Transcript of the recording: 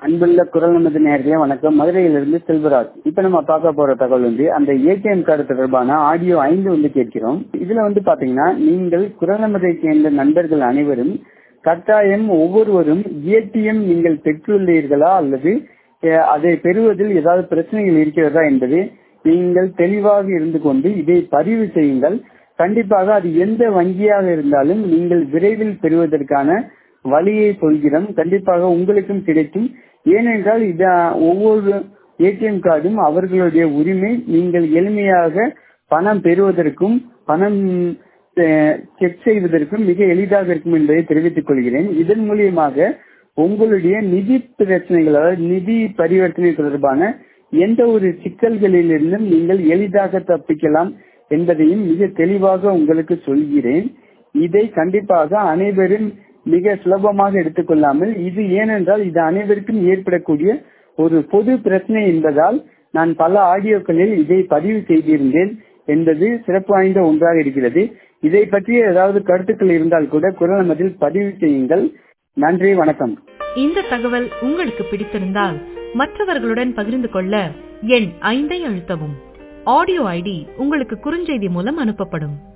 அன்புள்ள குரல் நமது நேர்களே வணக்கம் மதுரையிலிருந்து செல்வராஜ் இப்ப நம்ம பார்க்க போற தகவல் வந்து அந்த ஏடிஎம் கார்டு தொடர்பான ஆடியோ ஐந்து வந்து கேட்கிறோம் இதுல வந்து பாத்தீங்கன்னா நீங்கள் குரல் நமதை சேர்ந்த நண்பர்கள் அனைவரும் கட்டாயம் ஒவ்வொருவரும் ஏடிஎம் நீங்கள் பெற்றுள்ளீர்களா அல்லது அஹ், அதை பெறுவதில் ஏதாவது பிரச்சனைகள் இருக்கிறதா என்பது நீங்கள் தெளிவாக இருந்து கொண்டு இதை பதிவு செய்யுங்கள் கண்டிப்பாக அது எந்த வங்கியாக இருந்தாலும் நீங்கள் விரைவில் பெறுவதற்கான வழியை சொல்கிறோம் கண்டிப்பாக உங்களுக்கும் கிடைக்கும் ஏனென்றால் இது அஹ், ஒவ்வொரு ஏடிஎம் கார்டும் அவர்களுடைய உரிமை நீங்கள் எளிமையாக பணம் பெறுவதற்கும் பணம் அஹ், செக் செய்வதற்கும் மிக எளிதாக இருக்கும் என்பதை தெரிவித்துக் கொள்கிறேன் இதன் மூலியமாக உங்களுடைய நிதி பிரச்சனைகள் அதாவது நிதி பரிவர்த்தனை தொடர்பான எந்த ஒரு சிக்கல்களிலிருந்தும் நீங்கள் எளிதாக தப்பிக்கலாம் என்பதையும் மிக தெளிவாக உங்களுக்கு சொல்கிறேன் இதை கண்டிப்பாக அனைவரும் மிக சுலபமாக எடுத்துக்கொள்ளாமல் இது ஏனென்றால் இது அனைவருக்கும் ஏற்படக்கூடிய ஒரு பொது பிரச்சனை என்பதால் நான் பல ஆடியோக்களில் இதை பதிவு செய்திருந்தேன் என்பது சிறப்பு வாய்ந்த ஒன்றாக இருக்கிறது இதை பற்றிய ஏதாவது கருத்துக்கள் இருந்தால் கூட குரல் மதில் பதிவு செய்யுங்கள் நன்றி வணக்கம் இந்த தகவல் உங்களுக்கு பிடித்திருந்தால் மற்றவர்களுடன் பகிர்ந்து கொள்ள எண் ஐந்தை அழுத்தவும் ஆடியோ ஐடி உங்களுக்கு குறுஞ்செய்தி மூலம் அனுப்பப்படும்